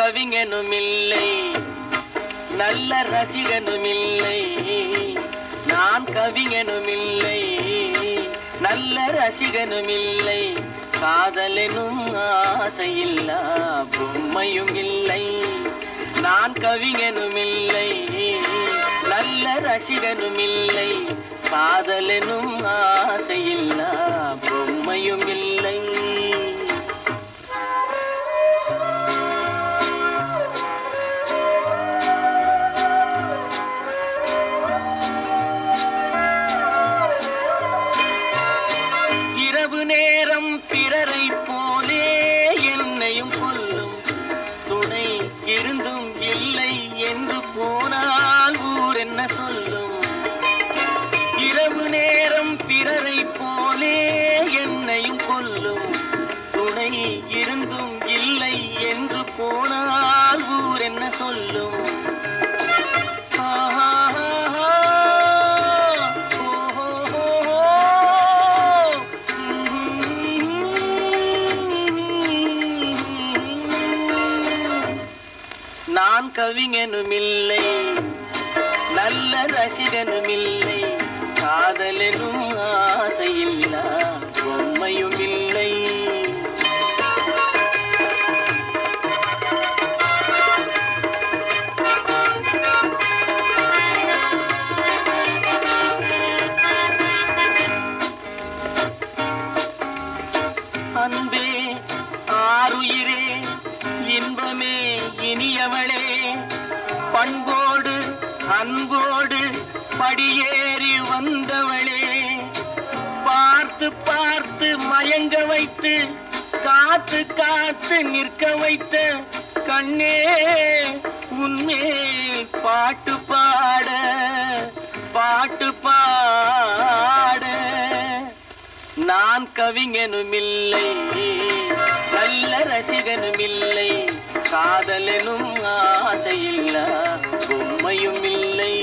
கவிஞனும் இல்லை நல்ல ரசிகனும் இல்லை நான் கவிஞனும் இல்லை நல்ல ரசிகனும் இல்லை காதலெனும் ஆசையில்லா பொம்மையும் இல்லை நான் கவிஞனும் இல்லை நல்ல ரசிகனும் இல்லை காதலெனும் ஆசையில்லா பொம்மையும் இல்லை இரவு நேரம் பிறரை போலே என்னையும் கொல்லும் துணை இருந்தும் இல்லை என்று போனால் ஊர் என்ன சொல்லும் இரவு நேரம் பிறரை போலே என்னையும் கொல்லும் துணை இருந்தும் இல்லை என்று போனால் ஊர் என்ன சொல்லும் ஆஹா, ஓஹோ, நான் கவிஞனும் இல்லை நல்ல ரசிகனும் இல்லை காதலெனும் ஆசையில்லா பொம்மையும் இல்லை அன்பே ஆருயிரே இன்பமே இனியவளே பண்போடு அன்போடு படியேறி வந்தவளே பார்த்து பார்த்து மயங்க வைத்து காத்து காத்து நிற்க வைத்த கண்ணே உன்மேல் பாட்டு பாட பாட்டு பாட நான் கவிஞனும் இல்லை நல்ல ரசிகனும் இல்லை காதலெனும் ஆசையில்லா பொம்மையும் இல்லை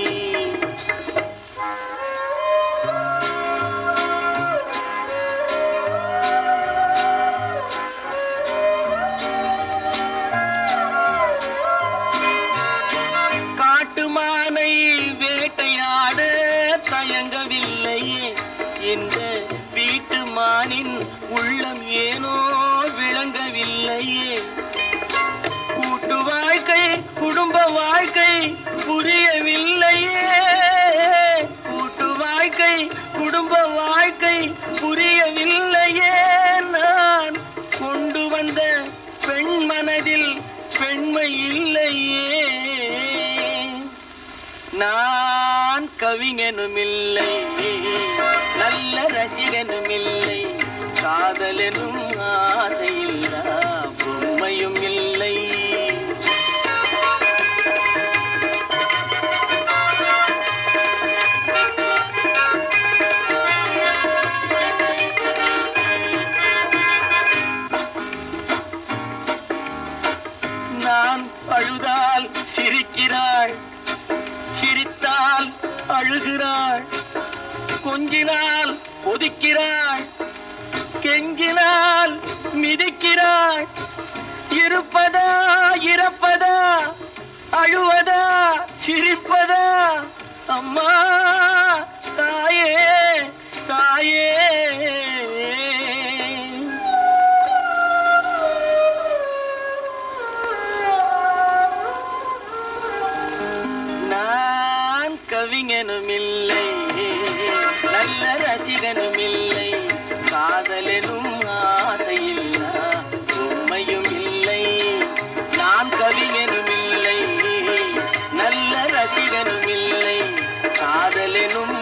காட்டுமானை வேட்டையாட தயங்கவில்லையே இந்த வீட்டு மானின் உள்ளம் ஏனோ விளங்கவில்லையே கூட்டு வாழ்க்கை குடும்ப வாழ்க்கை புரியவில்லையே கூட்டு வாழ்க்கை குடும்ப வாழ்க்கை புரியவில்லையே நான் கொண்டு வந்த பெண் மனதில் பெண்மை இல்லையே நான் கவிஞனும் இல்லை நல்ல ரசிகனும் இல்லை காதலெனும் ஆசையில்லா பொம்மையும் இல்லை நான் அழுதால் சிரிக்கிறாள் சிரித்தால் அழுகிறாள் கொஞ்சினால் ஒதுக்கிறாள் கெஞ்சினால் மிதிக்கிறாள் இருப்பதா இறப்பதா அழுவதா சிரிப்பதா அம்மா தாயே தாயே நான் கவிஞனும் இல்லை நல்ல ரசிகனும் இல்லை காதலெனும் ஆசையில்லா உண்மையும் இல்லை நான் கவிஞனும் இல்லை நல்ல ரசிகனும் இல்லை காதலெனும்